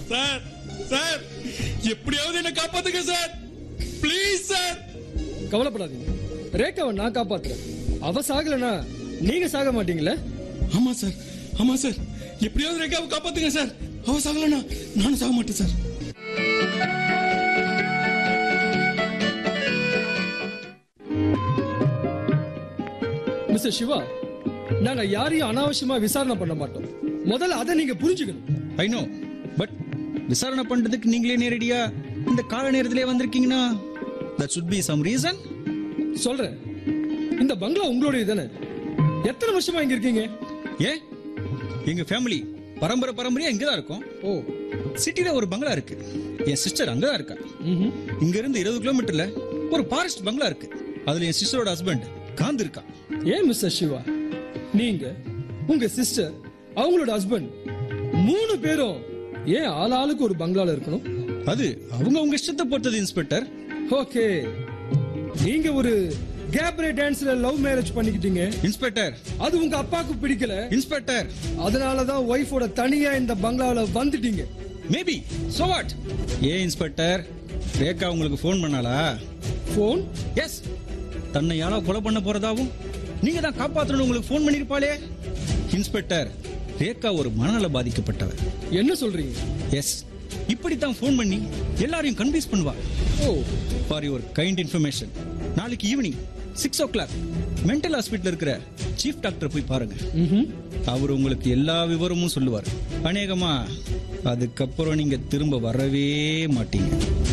Sir sir எப்படியாவது என்ன காப்பாத்துங்க சார் ப்ளீஸ் சார் கவலைப்படாதீங்க ரேகாவை நான் காப்பாத்துறேன் அவ சாகலனா நீங்க சாக மாட்டீங்களே ஆமா சார் ஆமா சார் எப்படியாவது ரேகாவை காப்பாத்துங்க சார் அவ சாகலனா நானும் சாக மாட்டேன் சார் மிஸ்டர் சிவா நாங்க யாரையும் அனாவசியமா விசாரணை பண்ண மாட்டோம் முதல்ல அதை நீங்க புரிஞ்சுக்கணும் ஐ நோ பட் விசாரணை பண்றதுக்கு நீங்களே நேரடியா இந்த கால நேரத்திலே வந்திருக்கீங்கன்னா that should be some reason சொல்றேன் இந்த பங்களா உங்களுடைய தானே எத்தனை வருஷமா இங்க இருக்கீங்க ஏன் எங்க ஃபேமிலி பரம்பரை பரம்பரையா இங்க தான் இருக்கோம் ஓ சிட்டில ஒரு பங்களா இருக்கு என் சிஸ்டர் அங்க தான் இருக்கா ம்ஹும். இங்க இருந்து இருபது கிலோமீட்டர்ல ஒரு ஃபாரஸ்ட் பங்களா இருக்கு அதுல என் சிஸ்டரோட ஹஸ்பண்ட் காந்து இருக்கா ஏன் மிஸ்டர் சிவா நீங்க உங்க சிஸ்டர் அவங்களோட ஹஸ்பண்ட் மூணு பேரும் ஏன் ஆள் ஆளுக்கு ஒரு பங்களால இருக்கணும் அது அவங்க உங்க இஷ்டத்தை பொறுத்தது இன்ஸ்பெக்டர் ஓகே நீங்க ஒரு கேப்ரே டான்ஸ்ல லவ் மேரேஜ் பண்ணிக்கிட்டீங்க இன்ஸ்பெக்டர் அது உங்க அப்பாவுக்கு பிடிக்கல இன்ஸ்பெக்டர் அதனாலதான் ஒய்ஃபோட தனியா இந்த பங்களால வந்துட்டீங்க மேபி சோ வாட் ஏன் இன்ஸ்பெக்டர் ரேகா உங்களுக்கு ஃபோன் பண்ணாளா போன் எஸ் தன்னை யாரோ கொலை பண்ண போறதாவும் நீங்க தான் காப்பாத்தணும் உங்களுக்கு ஃபோன் பண்ணிருப்பாளே இன்ஸ்பெக்டர் ரேகா ஒரு மனநல பாதிக்கப்பட்டவர் என்ன சொல்றீங்க எஸ் இப்படித்தான் ஃபோன் பண்ணி எல்லாரையும் கன்வின்ஸ் பண்ணுவா oh for your kind information நாளைக்கு evening six o'clock mental hospital இருக்கிற சீஃப் டாக்டர் போய் பாருங்க ம்ஹும். அவர் உங்களுக்கு எல்லா விவரமும் சொல்லுவார் அநேகமா அதுக்கப்புறம் நீங்க திரும்ப வரவே மாட்டீங்க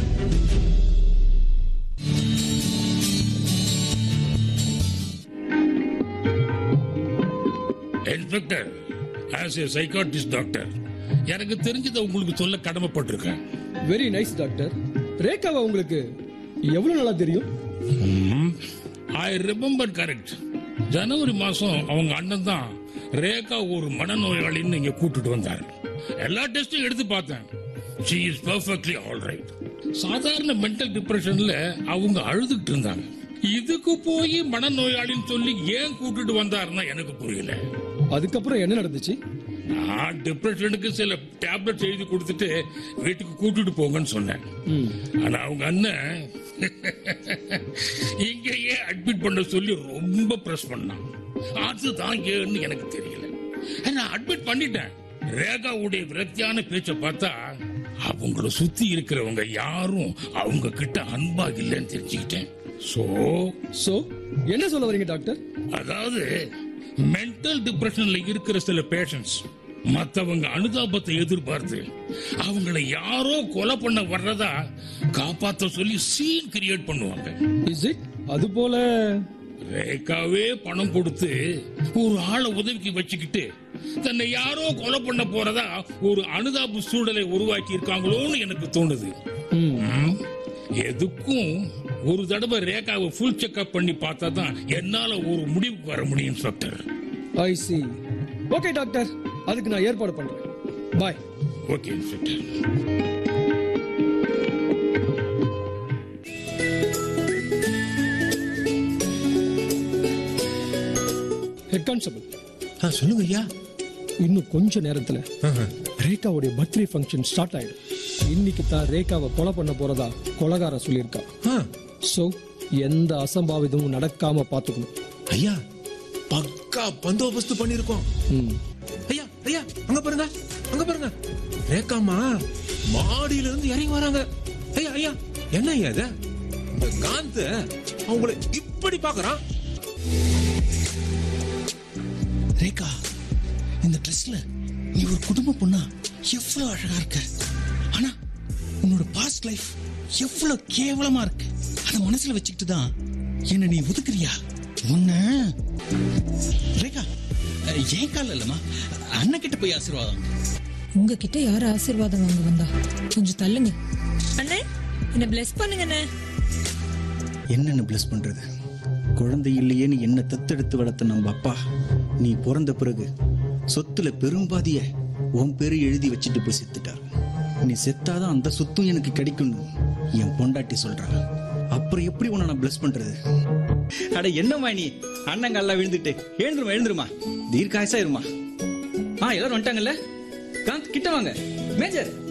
inspector as a psychiatrist doctor எனக்கு தெரிஞ்சதை உங்களுக்கு சொல்ல கடமைப்பட்டிருக்கேன் வெரி நைஸ் டாக்டர் ரேகாவா உங்களுக்கு எவ்வளவு நாளா தெரியும் ஐ ரிமெம்பர் கரெக்ட் ஜனவரி மாசம் அவங்க அண்ணன் தான் ரேகா ஒரு மனநோயாளின்னு இங்க கூட்டிட்டு வந்தார் எல்லா டெஸ்டும் எடுத்து பார்த்தேன் she is perfectly all right சாதாரண மென்டல் டிப்ரெஷன்ல அவங்க அழுதுகிட்டு இருந்தாங்க இதுக்கு போய் மனநோயாளின்னு சொல்லி ஏன் கூட்டிட்டு வந்தாருன்னா எனக்கு புரியல அதுக்கப்புறம் என்ன நடந்துச்சு நான் டிப்ரெஷனுக்கு சில டேப்லெட்ஸ் எழுதி கொடுத்துட்டு வீட்டுக்கு கூட்டிட்டு போங்கன்னு சொன்னேன் ம். ஆனா அவங்க அண்ணன் இங்கேயே அட்மிட் பண்ண சொல்லி ரொம்ப பிரஸ் பண்ணான் அதுதான் ஏன்னு எனக்கு தெரியல நான் அட்மிட் பண்ணிட்டேன் ரேகாவுடைய விரக்தியான பேச்ச பார்த்தா அவங்கள சுத்தி இருக்கிறவங்க யாரும் அவங்க கிட்ட அன்பா இல்லைன்னு தெரிஞ்சுக்கிட்டேன் சோ சோ என்ன சொல்ல வரீங்க டாக்டர் அதாவது மென்டல் டிப்ரெஷன்ல இருக்கிற சில பேஷண்ட்ஸ் மத்தவங்க அனுதாபத்தை எதிர்பார்த்து அவங்கள யாரோ கொலை பண்ண வர்றதா காப்பாத்த சொல்லி சீன் கிரியேட் பண்ணுவாங்க இஸ் இட் அது போல ரேகாவே பணம் கொடுத்து ஒரு ஆளை உதவிக்கு வச்சுக்கிட்டு தன்னை யாரோ கொலை பண்ண போறதா ஒரு அனுதாப சூழலை உருவாக்கி இருக்காங்களோன்னு எனக்கு தோணுது ம். ம், எதுக்கும் ஒரு தடவை ரேகாவை ஃபுல் செக்அப் பண்ணி பார்த்தா தான் என்னால ஒரு முடிவுக்கு வர முடியும் inspector I see okay doctor அதுக்கு நான் ஏற்பாடு பண்றேன் bye okay inspector head constable ஆ, சொல்லுங்க ஐயா இன்னும் கொஞ்ச நேரத்துல ரேகாவுடைய பர்த்டே ஃபங்க்ஷன் ஸ்டார்ட் ஆயிடும் இன்னைக்கு தான் ரேகாவை கொலை பண்ண போறதா கொலகாரன் சொல்லியிருக்கா ஆ, சோ எந்த அசம்பாவிதமும் நடக்காம பாத்துக்கணும் ஐயா பக்கா பந்தோபஸ்து பண்ணிருக்கோம் ம். ஐயா ஐயா அங்க பாருங்க அங்க பாருங்க ரேக்காமா மாடியில இருந்து இறங்கி வராங்க ஐயா ஐயா என்ன ஐயா இது இந்த காந்த அவங்கள இப்படி பாக்குறான் ரேகா இந்த ட்ரெஸ்ல நீ ஒரு குடும்ப பொண்ணா எவ்வளவு அழகா இருக்க ஆனா உன்னோட பாஸ்ட் லைஃப் எவ்வளவு கேவலமா இருக்கு அத மனசுல வச்சுக்கிட்டு தான் என்ன நீ ஒதுக்குறியா உன்ன ரேகா அஹ், என் கால இல்லம்மா அண்ணன் கிட்ட போய் ஆசீர்வாதம் உங்ககிட்ட யார் ஆசீர்வாதம் வாங்க வந்தா கொஞ்சம் தள்ளுங்க அண்ணே என்ன பிளெஸ் பண்ணுங்க அண்ணே என்னன்னு பிளஸ் பண்றது குழந்தை இல்லையேன்னு என்ன தத்தெடுத்து வளர்த்த நம்ம அப்பா நீ பிறந்த பிறகு சொத்துல பெரும்பாதிய உன் பேரு எழுதி வச்சுட்டு போய் செத்துட்டார் நீ செத்தாதான் அந்த சொத்தும் எனக்கு கிடைக்கும்னு என் பொண்டாட்டி சொல்றா அப்புறம் எப்படி உன்னை நான் பிளஸ் பண்றது அட என்னம்மா நீ அண்ணங்கல்லாம் விழுந்துட்டு எழுந்துருமா எழுந்துருமா தீர்க்காயசா இருமா ஆ எல்லாரும் வந்துட்டாங்கல்ல காந்த் கிட்ட வாங்க மேஜர்